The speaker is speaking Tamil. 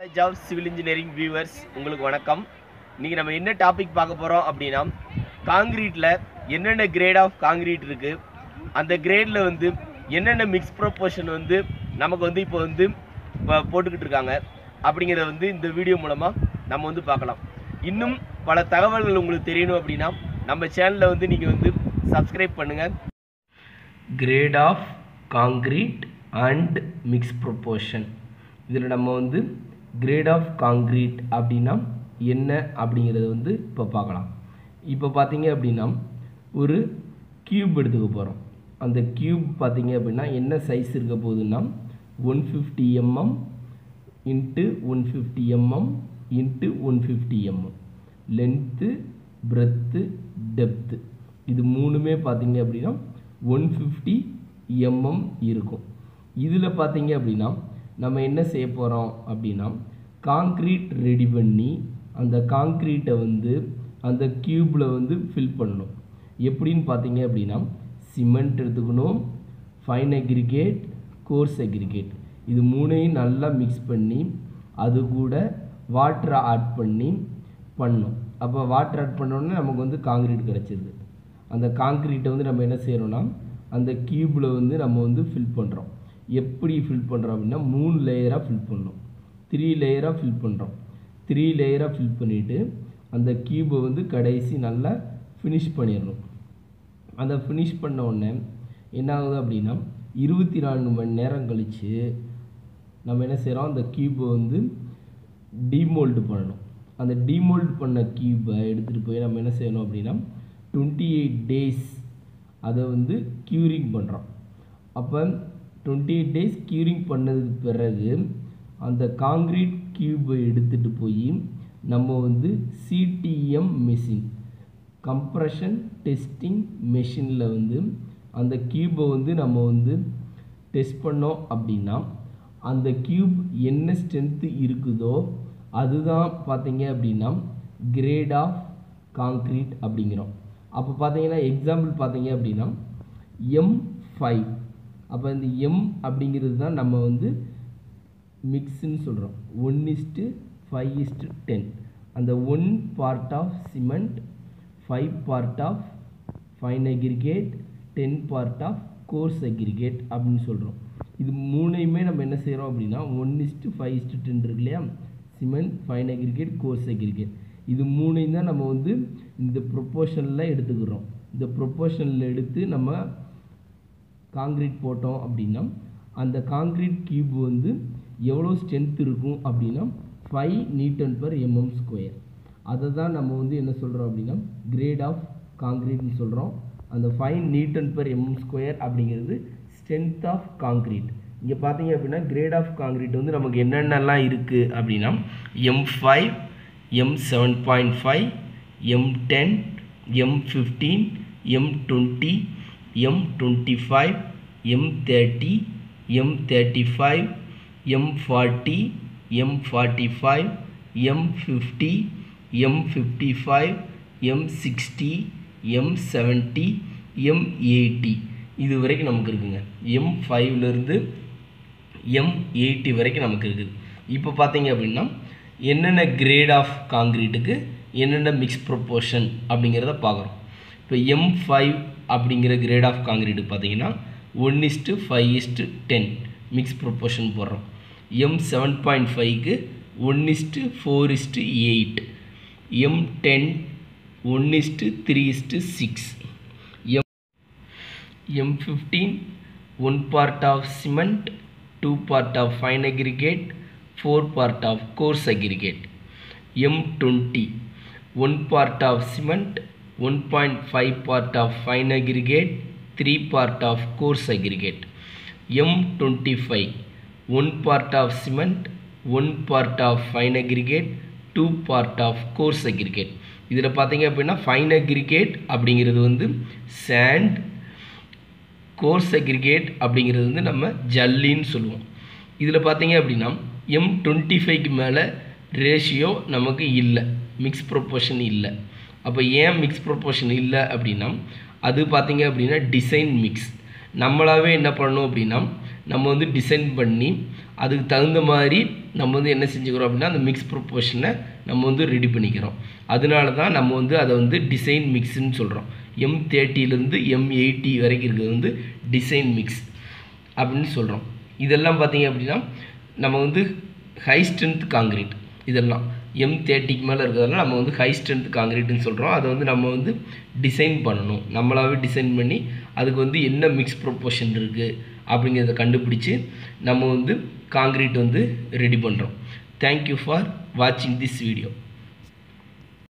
ஜாப் சிவில் இன்ஜினியரிங் வியூவர்ஸ் உங்களுக்கு வணக்கம் இன்றைக்கி நம்ம என்ன டாபிக் பார்க்க போகிறோம் அப்படின்னா காங்கிரீட்டில் என்னென்ன கிரேட் ஆஃப் காங்கிரீட் இருக்குது அந்த கிரேடில் வந்து என்னென்ன மிக்ஸ் ப்ரொப்போர்ஷன் வந்து நமக்கு வந்து இப்போ வந்து இப்போ போட்டுக்கிட்டு இருக்காங்க அப்படிங்கிறத வந்து இந்த வீடியோ மூலமாக நம்ம வந்து பார்க்கலாம் இன்னும் பல தகவல்கள் உங்களுக்கு தெரியணும் அப்படின்னா நம்ம சேனலில் வந்து நீங்கள் வந்து சப்ஸ்கிரைப் பண்ணுங்கள் grade of concrete and mix proportion இதில் நம்ம வந்து கிரேட் ஆஃப் காங்கிரீட் அப்படின்னா என்ன அப்படிங்கிறத வந்து இப்போ பார்க்கலாம் இப்போ பார்த்தீங்க அப்படின்னா ஒரு கியூப் எடுத்துக்க போகிறோம் அந்த கியூப் பார்த்தீங்க அப்படின்னா என்ன சைஸ் இருக்க போகுதுன்னா one fifty mm into one fifty mm into one fifty mm length breadth depth இது மூணுமே பார்த்தீங்க அப்படின்னா ஒன் ஃபிஃப்டி எம்எம் இருக்கும் இதில் பார்த்தீங்க அப்படின்னா நம்ம என்ன செய்ய போகிறோம் அப்படின்னா காங்க்ரீட் ரெடி பண்ணி அந்த காங்க்ரீட்டை வந்து அந்த க்யூப்பில் வந்து ஃபில் பண்ணணும் எப்படின்னு பார்த்தீங்க அப்படின்னா சிமெண்ட் எடுத்துக்கணும் ஃபைன் அக்ரிகேட் கோர்ஸ் அக்ரிகேட் இது மூணையும் நல்லா மிக்ஸ் பண்ணி அது கூட வாட்டரை ஆட் பண்ணி பண்ணணும் அப்போ வாட்டர் ஆட் பண்ணோன்னே நமக்கு வந்து காங்க்ரீட் கிடச்சிருது அந்த காங்க்ரீட்டை வந்து நம்ம என்ன செய்கிறோன்னா அந்த க்யூப்பில் வந்து நம்ம வந்து ஃபில் பண்ணுறோம் எப்படி ஃபில் பண்ணுறோம் அப்படின்னா மூணு லேயராக ஃபில் பண்ணணும் த்ரீ லேயராக ஃபில் பண்ணுறோம் த்ரீ லேயராக ஃபில் பண்ணிவிட்டு அந்த க்யூபை வந்து கடைசி நல்லா ஃபினிஷ் பண்ணிடணும் அந்த ஃபினிஷ் பண்ண உடனே என்ன ஆகுது அப்படின்னா இருபத்தி நான்கு மணி நேரம் கழித்து நம்ம என்ன செய்கிறோம் அந்த க்யூபை வந்து டீமோல்டு பண்ணணும் அந்த டீமோல்டு பண்ண க்யூபை எடுத்துகிட்டு போய் நம்ம என்ன செய்யணும் அப்படின்னா டுவெண்ட்டி எயிட் டேஸ் அதை வந்து க்யூரிங் பண்ணுறோம் அப்போ டுவெண்ட்டி எயிட் டேஸ் க்யூரிங் பண்ணதுக்கு பிறகு அந்த காங்க்ரீட் க்யூபை எடுத்துகிட்டு போய் நம்ம வந்து சிடிஎம் மெஷின் கம்ப்ரஷன் டெஸ்டிங் மெஷினில் வந்து அந்த க்யூபை வந்து நம்ம வந்து டெஸ்ட் பண்ணோம் அப்படின்னா அந்த க்யூப் என்ன ஸ்ட்ரென்த்து இருக்குதோ அதுதான் பார்த்தீங்க அப்படின்னா கிரேட் ஆஃப் காங்க்ரீட் அப்படிங்கிறோம் அப்போ பார்த்தீங்கன்னா எக்ஸாம்பிள் பார்த்தீங்க அப்படின்னா எம் ஃபைவ் அப்போ இந்த எம் அப்படிங்கிறது தான் நம்ம வந்து மிக்ஸ்ன்னு சொல்கிறோம் one is to five is to ten அந்த one part of cement five part of fine aggregate ten part of coarse aggregate அப்படின்னு சொல்கிறோம் இது மூணையுமே நம்ம என்ன செய்கிறோம் அப்படின்னா one is to five is to ten இருக்கு இல்லையா cement fine aggregate coarse aggregate இது மூணையும் தான் நம்ம வந்து இந்த ப்ரொப்போர்ஷனில் எடுத்துக்கிறோம் இந்த ப்ரொப்போர்ஷனில் எடுத்து நம்ம காங்க்ரீட் போட்டோம் அப்படின்னா அந்த காங்க்ரீட் கியூப் வந்து எவ்வளோ ஸ்ட்ரென்த் இருக்கும் அப்படின்னா five newton per mm square அதை தான் நம்ம வந்து என்ன சொல்கிறோம் அப்படின்னா கிரேட் ஆஃப் காங்க்ரீட்னு சொல்கிறோம் அந்த five newton per mm square அப்படிங்கிறது ஸ்ட்ரென்த் ஆஃப் காங்க்ரீட் இங்கே பார்த்தீங்க அப்படின்னா கிரேட் ஆஃப் காங்க்ரீட் வந்து நமக்கு என்னென்னலாம் இருக்குது அப்படின்னா M five M seven point five M ten M fifteen M twenty M twenty five M thirty M thirty five M forty M forty five M fifty M fifty five M sixty M seventy M eighty இது வரைக்கும் நமக்கு இருக்குங்க எம் ஃபைவ்லேருந்து எம் எயிட்டி வரைக்கும் நமக்கு இருக்குது இப்போ பார்த்தீங்க அப்படின்னா என்னென்ன கிரேட் ஆஃப் காங்க்ரீட்டுக்கு என்னென்ன மிக்ஸ் ப்ரொப்போர்ஷன் அப்படிங்கிறத பார்க்குறோம் இப்போ எம் ஃபைவ் அப்படிங்கிற கிரேட் ஆஃப் காங்க்ரீட்டுக்கு பார்த்தீங்கன்னா one is to five is to ten mix proportion போடுறோம் எம் செவன் பாயிண்ட் ஃபைவ்க்கு one is to four is to eight M ten one is to three is to six M M fifteen one part of cement two part of fine aggregate four part of coarse aggregate M twenty one part of cement one point five part of fine aggregate three part of coarse aggregate M twenty five one part of cement one part of fine aggregate two part of coarse aggregate இதில் பார்த்தீங்க அப்படின்னா ஃபைன் அக்ரிகேட் அப்படிங்கிறது வந்து சேண்ட் கோர்ஸ் அக்ரிகேட் அப்படிங்கிறது வந்து நம்ம ஜல்லின்னு சொல்லுவோம் இதில் பார்த்தீங்க அப்படின்னா எம் டுவெண்ட்டி ஃபைவ்க்கு மேலே ரேஷியோ நமக்கு இல்லை மிக்ஸ் ப்ரொப்போர்ஷன் இல்லை அப்போ ஏன் மிக்ஸ் ப்ரொப்போர்ஷன் இல்லை அப்படின்னா அது பார்த்தீங்க அப்படின்னா டிசைன் மிக்ஸ் நம்மளாவே என்ன பண்ணணும் அப்படின்னா நம்ம வந்து டிசைன் பண்ணி அதுக்கு தகுந்த மாதிரி நம்ம வந்து என்ன செஞ்சுக்கிறோம் அப்படின்னா அந்த மிக்ஸ் ப்ரொப்போர்ஷனை நம்ம வந்து ரெடி பண்ணிக்கிறோம் அதனால தான் நம்ம வந்து அதை வந்து டிசைன் மிக்ஸ்ன்னு சொல்கிறோம் எம் தேர்ட்டிலேருந்து எம் எயிட்டி வரைக்கும் இருக்கிறது வந்து டிசைன் மிக்ஸ் அப்படின்னு சொல்கிறோம் இதெல்லாம் பார்த்தீங்க அப்படின்னா நம்ம வந்து ஹை ஸ்ட்ரென்த் காங்கிரீட் இதெல்லாம் எம் தேர்ட்டிக்கு மேலே இருக்கிறதெல்லாம் நம்ம வந்து ஹை ஸ்ட்ரென்த் காங்கிரீட்னு சொல்கிறோம் அதை வந்து நம்ம வந்து டிசைன் பண்ணணும் நம்மளாவே டிசைன் பண்ணி அதுக்கு வந்து என்ன மிக்ஸ் ப்ரொப்போர்ஷன் இருக்குது அப்படிங்கிறத கண்டுபிடிச்சி நம்ம வந்து காங்கிரீட் வந்து ரெடி பண்ணுறோம் தேங்க்யூ ஃபார் வாட்சிங் திஸ் வீடியோ